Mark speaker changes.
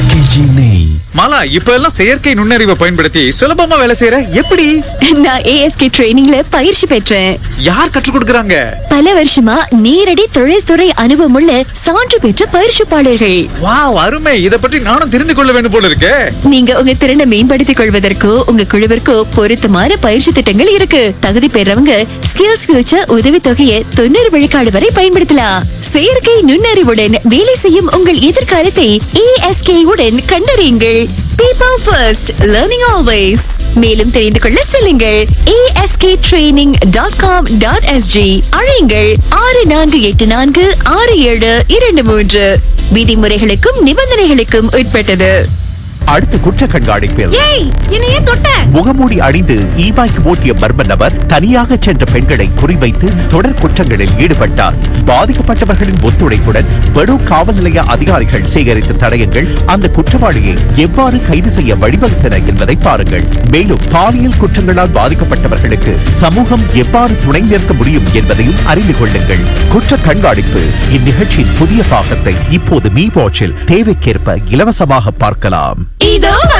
Speaker 1: RKG நெய்
Speaker 2: மாலா இப்ப எல்லாம் செயற்கை நுண்ணறிவை பயன்படுத்தி சுலபமா வேலை செய்யற எப்படி
Speaker 3: நான் ஏஎஸ்கே ட்ரைனிங்ல பயிற்சி பெற்றேன்
Speaker 2: யார் கற்றுக் கொடுக்கறாங்க
Speaker 3: பல வருஷமா நேரடி தொழில்துறை அனுபவமுள்ள சான்று பெற்ற பயிற்சிப்பாளர்கள்
Speaker 2: வாவ் அருமை இத பற்றி நானும் தெரிந்து கொள்ள வேண்டும் போல இருக்கே
Speaker 3: நீங்க உங்க திறனை மேம்படுத்திக் கொள்வதற்கோ உங்க குழுவிற்கோ பொருத்தமான பயிற்சி திட்டங்கள் இருக்கு தகுதி பெறவங்க ஸ்கில்ஸ் ஃபியூச்சர் உதவி தொகையை தொண்ணூறு விழுக்காடு வரை பயன்படுத்தலாம் செயற்கை நுண்ணறிவுடன் வேலை செய்யும் உங்கள் எதிர்காலத்தை ஏஎஸ்கே உடன் கண்டறியுங்கள் பீப்பிள் ஃபர்ஸ்ட் லேர்னிங் ஆல்வேஸ் மேலும் தெரிந்து கொள்ள செல்லுங்கள் ASK training dot com dot SG அழையுங்கள் ஆறு நான்கு எட்டு நான்கு ஆறு ஏழு இரண்டு மூன்று விதிமுறைகளுக்கும் நிபந்தனைகளுக்கும் உட்பட்டது
Speaker 4: அடுத்த குற்ற கண்காணிப்பில்
Speaker 5: ஏய் என்ன ஏன் தொட்ட
Speaker 4: முகமூடி அணிந்து இ பைக் ஓட்டிய மர்ம நபர் தனியாக சென்ற பெண்களை குறிவைத்து தொடர் குற்றங்களில் ஈடுபட்டார் பாதிக்கப்பட்டவர்களின் ஒத்துழைப்புடன் பெரு காவல் நிலைய அதிகாரிகள் சேகரித்த தடயங்கள் அந்த குற்றவாளியை எவ்வாறு கைது செய்ய வழிவகுத்தன என்பதை பாருங்கள் மேலும் பாலியல் குற்றங்களால் பாதிக்கப்பட்டவர்களுக்கு சமூகம் எவ்வாறு துணை நிற்க முடியும் என்பதையும் அறிந்து கொள்ளுங்கள் குற்ற கண்காணிப்பு இந்நிகழ்ச்சியின் புதிய பாகத்தை இப்போது மீ வாட்சில் தேவைக்கேற்ப இலவசமாக பார்க்கலாம்
Speaker 3: இதோ